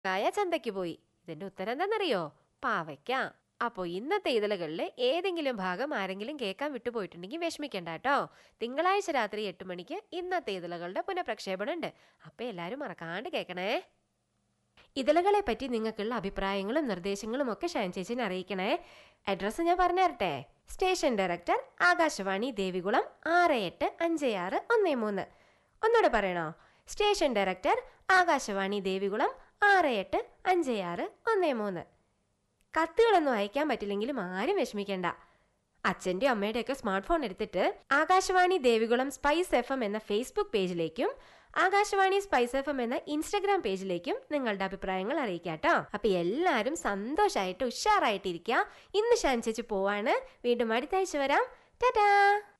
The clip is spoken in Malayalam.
കായ ചന്തയ്ക്ക് പോയി ഇതിന്റെ ഉത്തരം എന്താണെന്നറിയോ പാവയ്ക്ക അപ്പോൾ ഇന്നത്തെ ഇതളുകളിൽ ഏതെങ്കിലും ഭാഗം ആരെങ്കിലും കേൾക്കാൻ വിട്ടുപോയിട്ടുണ്ടെങ്കിൽ വിഷമിക്കണ്ട കേട്ടോ തിങ്കളാഴ്ച രാത്രി എട്ട് മണിക്ക് ഇന്നത്തെ ഇതളുകളുടെ പുനഃപ്രക്ഷേപണം ഉണ്ട് അപ്പോൾ എല്ലാവരും മറക്കാണ്ട് കേൾക്കണേ ഇതളുകളെ പറ്റി നിങ്ങൾക്കുള്ള അഭിപ്രായങ്ങളും നിർദ്ദേശങ്ങളും ഒക്കെ ഷൈൻ ചേച്ചിനെ അറിയിക്കണേ അഡ്രസ്സ് ഞാൻ പറഞ്ഞു തരട്ടെ സ്റ്റേഷൻ ഡയറക്ടർ ആകാശവാണി ദേവികുളം ആറ് എട്ട് അഞ്ച് ആറ് ഒന്ന് മൂന്ന് ഒന്നുകൂടെ പറയണോ സ്റ്റേഷൻ ഡയറക്ടർ ആകാശവാണി ദേവികുളം ആറ് എട്ട് അഞ്ച് ആറ് ഒന്ന് മൂന്ന് കത്തുകളൊന്നും അയക്കാൻ പറ്റില്ലെങ്കിലും ആരും വിഷമിക്കണ്ട അച്ഛൻ്റെ അമ്മയുടെയൊക്കെ സ്മാർട്ട് ഫോൺ എടുത്തിട്ട് Akashvani Devikulam Spice F M എന്ന ഫേസ്ബുക്ക് പേജിലേക്കും ആകാശവാണി സ്പൈസ് എഫ് എം എന്ന ഇൻസ്റ്റഗ്രാം പേജിലേക്കും നിങ്ങളുടെ അഭിപ്രായങ്ങൾ അറിയിക്കാം കേട്ടോ അപ്പൊ എല്ലാവരും സന്തോഷമായിട്ട് ഉഷാറായിട്ടിരിക്കുക ഇന്ന് ഷാൻ ചേച്ചി പോവാണ് വീണ്ടും അടുത്ത ആഴ്ച വരാം ടാറ്റാ